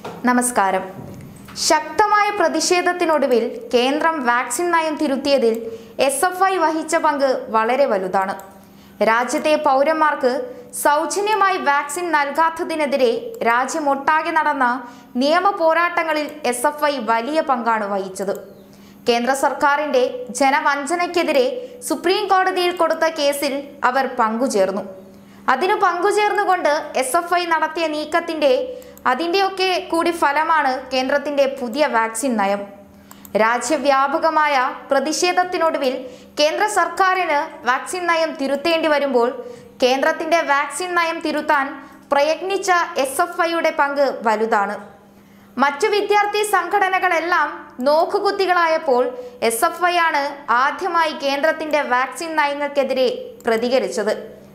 നമസ്കാരം ശക്തമായ പ്രതിഷേധത്തിനൊടുവിൽ കേന്ദ്രം വാക്സിൻ നയം തിരുത്തിയതിൽ എസ് എഫ് ഐ വഹിച്ച പങ്ക് വളരെ വലുതാണ് രാജ്യത്തെ പൗരന്മാർക്ക് സൗജന്യമായി വാക്സിൻ നൽകാത്തതിനെതിരെ രാജ്യമൊട്ടാകെ നടന്ന നിയമ പോരാട്ടങ്ങളിൽ എസ് എഫ് ഐ വലിയ പങ്കാണ് വഹിച്ചത് കേന്ദ്ര സർക്കാരിന്റെ ജനവഞ്ചനയ്ക്കെതിരെ സുപ്രീം കോടതിയിൽ കൊടുത്ത കേസിൽ അവർ പങ്കുചേർന്നു അതിനു പങ്കുചേർന്നുകൊണ്ട് എസ് എഫ് ഐ നടത്തിയ നീക്കത്തിന്റെ അതിൻ്റെയൊക്കെ കൂടി ഫലമാണ് കേന്ദ്രത്തിന്റെ പുതിയ വാക്സിൻ നയം രാജ്യവ്യാപകമായ പ്രതിഷേധത്തിനൊടുവിൽ കേന്ദ്ര സർക്കാരിന് വാക്സിൻ നയം തിരുത്തേണ്ടി വരുമ്പോൾ കേന്ദ്രത്തിന്റെ വാക്സിൻ നയം തിരുത്താൻ പ്രയത്നിച്ച എസ് എഫ് ഐയുടെ പങ്ക് വലുതാണ് മറ്റു വിദ്യാർത്ഥി സംഘടനകളെല്ലാം നോക്കുകുത്തികളായപ്പോൾ എസ് എഫ് ഐ ആണ് ആദ്യമായി കേന്ദ്രത്തിന്റെ വാക്സിൻ നയങ്ങൾക്കെതിരെ പ്രതികരിച്ചത്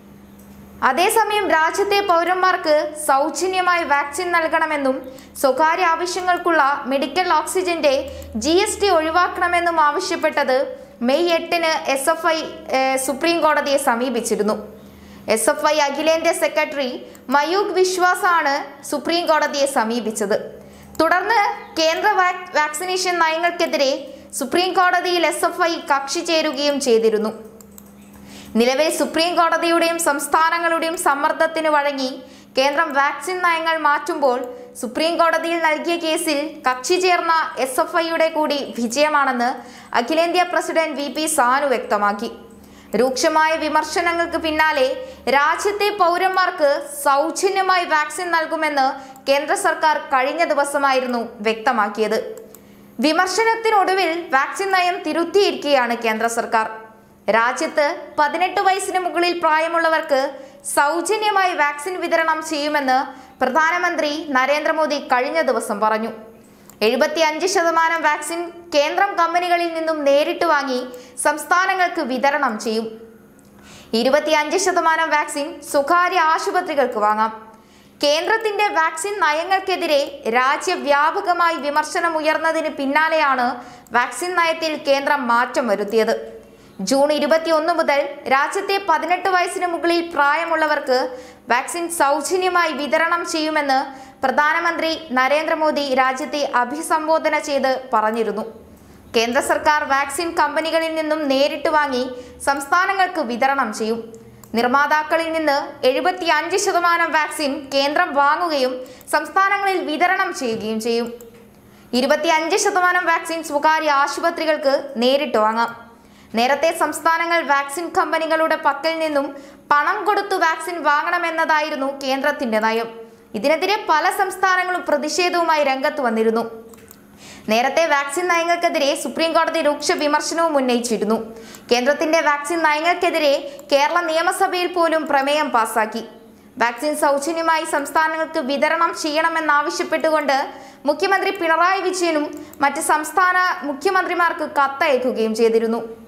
അതേസമയം രാജ്യത്തെ പൗരന്മാർക്ക് സൗജന്യമായി വാക്സിൻ നൽകണമെന്നും സ്വകാര്യ ആവശ്യങ്ങൾക്കുള്ള മെഡിക്കൽ ഓക്സിജന്റെ ജി എസ് ടി ഒഴിവാക്കണമെന്നും ആവശ്യപ്പെട്ടത് മെയ് എട്ടിന് എസ് എഫ് ഐ സുപ്രീം കോടതിയെ സമീപിച്ചിരുന്നു എസ് എഫ് ഐ അഖിലേന്ത്യാ സെക്രട്ടറി മയൂഖ് വിശ്വാസാണ് സുപ്രീം കോടതിയെ സമീപിച്ചത് തുടർന്ന് കേന്ദ്ര വാക്- വാക്സിനേഷൻ നയങ്ങൾക്കെതിരെ സുപ്രീം കോടതിയിൽ എസ് എഫ് ഐ കക്ഷി ചേരുകയും ചെയ്തിരുന്നു നിലവിൽ സുപ്രീം കോടതിയുടെയും സംസ്ഥാനങ്ങളുടെയും സമ്മർദ്ദത്തിന് വഴങ്ങി കേന്ദ്രം വാക്സിൻ നയങ്ങൾ മാറ്റുമ്പോൾ സുപ്രീം കോടതിയിൽ നൽകിയ കേസിൽ കക്ഷി ചേർന്ന എസ് എഫ് ഐയുടെ കൂടി വിജയമാണെന്ന് അഖിലേന്ത്യാ പ്രസിഡന്റ് വി പി സാനു വ്യക്തമാക്കി രൂക്ഷമായ വിമർശനങ്ങൾക്ക് പിന്നാലെ രാജ്യത്തെ പൗരന്മാർക്ക് സൗജന്യമായി വാക്സിൻ നൽകുമെന്ന് കേന്ദ്ര സർക്കാർ കഴിഞ്ഞ ദിവസമായിരുന്നു വ്യക്തമാക്കിയത് വിമർശനത്തിനൊടുവിൽ വാക്സിൻ നയം തിരുത്തിയിരിക്കുകയാണ് കേന്ദ്ര സർക്കാർ രാജ്യത്ത് പതിനെട്ട് വയസ്സിന് മുകളിൽ പ്രായമുള്ളവർക്ക് സൗജന്യമായി വാക്സിൻ വിതരണം ചെയ്യുമെന്ന് പ്രധാനമന്ത്രി നരേന്ദ്രമോദി കഴിഞ്ഞ ദിവസം പറഞ്ഞു എഴുപത്തി അഞ്ച് ശതമാനം വാക്സിൻ കേന്ദ്രം കമ്പനികളിൽ നിന്നും നേരിട്ട് വാങ്ങി സംസ്ഥാനങ്ങൾക്ക് വിതരണം ചെയ്യും ഇരുപത്തിയഞ്ച് ശതമാനം വാക്സിൻ സ്വകാര്യ ആശുപത്രികൾക്ക് വാങ്ങാം കേന്ദ്രത്തിന്റെ വാക്സിൻ നയങ്ങൾക്കെതിരെ രാജ്യവ്യാപകമായി വിമർശനം ഉയർന്നതിന് പിന്നാലെയാണ് വാക്സിൻ നയത്തിൽ കേന്ദ്രം മാറ്റം വരുത്തിയത് ജൂൺ ഇരുപത്തിയൊന്ന് മുതൽ രാജ്യത്തെ പതിനെട്ട് വയസ്സിന് മുകളിൽ പ്രായമുള്ളവർക്ക് വാക്സിൻ സൗജന്യമായി വിതരണം ചെയ്യുമെന്ന് പ്രധാനമന്ത്രി നരേന്ദ്രമോദി രാജ്യത്തെ അഭിസംബോധന ചെയ്ത് പറഞ്ഞിരുന്നു കേന്ദ്ര സർക്കാർ വാക്സിൻ കമ്പനികളിൽ നിന്നും നേരിട്ട് വാങ്ങി സംസ്ഥാനങ്ങൾക്ക് വിതരണം ചെയ്യും നിർമ്മാതാക്കളിൽ നിന്ന് എഴുപത്തി അഞ്ച് ശതമാനം വാക്സിൻ കേന്ദ്രം വാങ്ങുകയും സംസ്ഥാനങ്ങളിൽ വിതരണം ചെയ്യുകയും ചെയ്യും ഇരുപത്തിയഞ്ച് ശതമാനം വാക്സിൻ സ്വകാര്യ ആശുപത്രികൾക്ക് നേരിട്ട് വാങ്ങാം നേരത്തെ സംസ്ഥാനങ്ങൾ വാക്സിൻ കമ്പനികളുടെ പക്കൽ നിന്നും പണം കൊടുത്തു വാക്സിൻ വാങ്ങണമെന്നതായിരുന്നു കേന്ദ്രത്തിന്റെ നയം ഇതിനെതിരെ പല സംസ്ഥാനങ്ങളും പ്രതിഷേധവുമായി രംഗത്ത് വന്നിരുന്നു നേരത്തെ വാക്സിൻ നയങ്ങൾക്കെതിരെ സുപ്രീം കോടതി രൂക്ഷ വിമർശനവും ഉന്നയിച്ചിരുന്നു കേന്ദ്രത്തിന്റെ വാക്സിൻ നയങ്ങൾക്കെതിരെ കേരള നിയമസഭയിൽ പോലും പ്രമേയം പാസാക്കി വാക്സിൻ സൗജന്യമായി സംസ്ഥാനങ്ങൾക്ക് വിതരണം ചെയ്യണമെന്നാവശ്യപ്പെട്ടുകൊണ്ട് മുഖ്യമന്ത്രി പിണറായി വിജയനും മറ്റ് സംസ്ഥാന മുഖ്യമന്ത്രിമാർക്ക് കത്തയക്കുകയും ചെയ്തിരുന്നു